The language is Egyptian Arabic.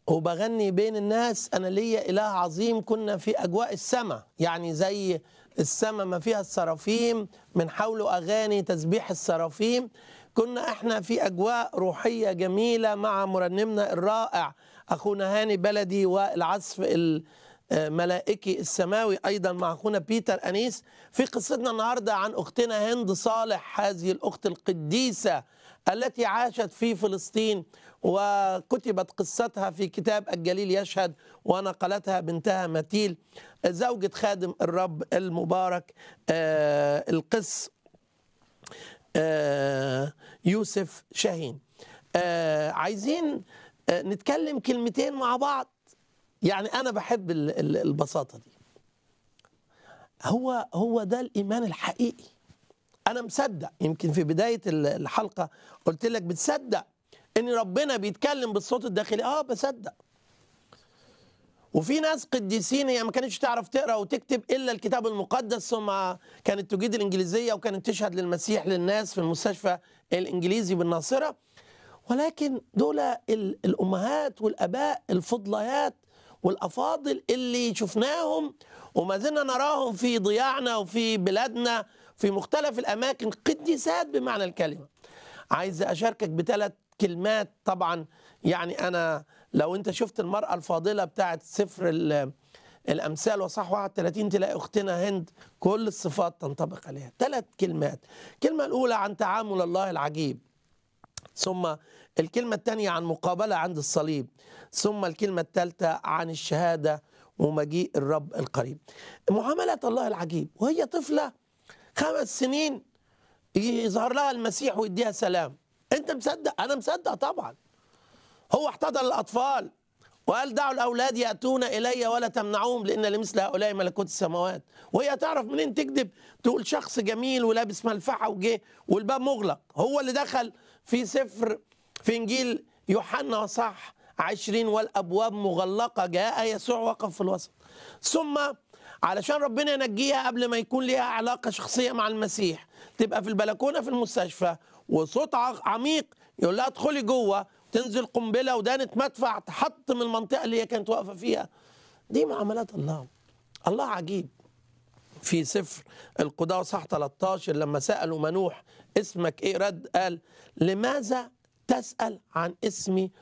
وبغني بين الناس انا ليا اله عظيم كنا في اجواء السماء يعني زي السماء ما فيها السرافيم من حوله اغاني تسبيح السرافيم كنا احنا في اجواء روحيه جميله مع مرنمنا الرائع اخونا هاني بلدي والعزف الملائكي السماوي ايضا مع اخونا بيتر انيس في قصتنا النهارده عن اختنا هند صالح هذه الاخت القديسه التي عاشت في فلسطين وكتبت قصتها في كتاب الجليل يشهد ونقلتها بنتها متيل زوجة خادم الرب المبارك آه القس آه يوسف شاهين آه عايزين آه نتكلم كلمتين مع بعض يعني أنا بحب ال- ال- البساطة دي هو هو ده الإيمان الحقيقي انا مصدق يمكن في بدايه الحلقه قلت لك بتصدق ان ربنا بيتكلم بالصوت الداخلي اه بصدق وفي ناس قديسين هي ما كانتش تعرف تقرا وتكتب الا الكتاب المقدس ثم كانت تجيد الانجليزيه وكانت تشهد للمسيح للناس في المستشفى الانجليزي بالناصره ولكن دول ال- الامهات والاباء الفضليات والافاضل اللي شفناهم وما زلنا نراهم في ضياعنا وفي بلادنا في مختلف الاماكن قديسات بمعنى الكلمه عايز اشاركك بثلاث كلمات طبعا يعني انا لو انت شفت المراه الفاضله بتاعت سفر ال- الامثال وصح 31 تلاقي اختنا هند كل الصفات تنطبق عليها ثلاث كلمات الكلمه الاولى عن تعامل الله العجيب ثم الكلمة الثانية عن مقابلة عند الصليب ثم الكلمة الثالثة عن الشهادة ومجيء الرب القريب معاملة الله العجيب وهي طفلة خمس سنين يظهر لها المسيح ويديها سلام انت مصدق انا مصدق طبعا هو احتضن الاطفال وقال دعوا الاولاد ياتون الي ولا تمنعوهم لان لمثل هؤلاء ملكوت السماوات وهي تعرف منين تكذب تقول شخص جميل ولابس ملفحه وجه والباب مغلق هو اللي دخل في سفر في انجيل يوحنا صح عشرين والابواب مغلقه جاء يسوع وقف في الوسط ثم علشان ربنا ينجيها قبل ما يكون ليها علاقه شخصيه مع المسيح تبقى في البلكونه في المستشفى وصوت ع- عميق يقول لها ادخلي جوه تنزل قنبله ودانة مدفع تحطم المنطقه اللي هي كانت واقفه فيها دي معاملات الله الله عجيب في سفر القضاء صح 13 لما سألوا منوح اسمك ايه رد قال لماذا تسأل عن اسمي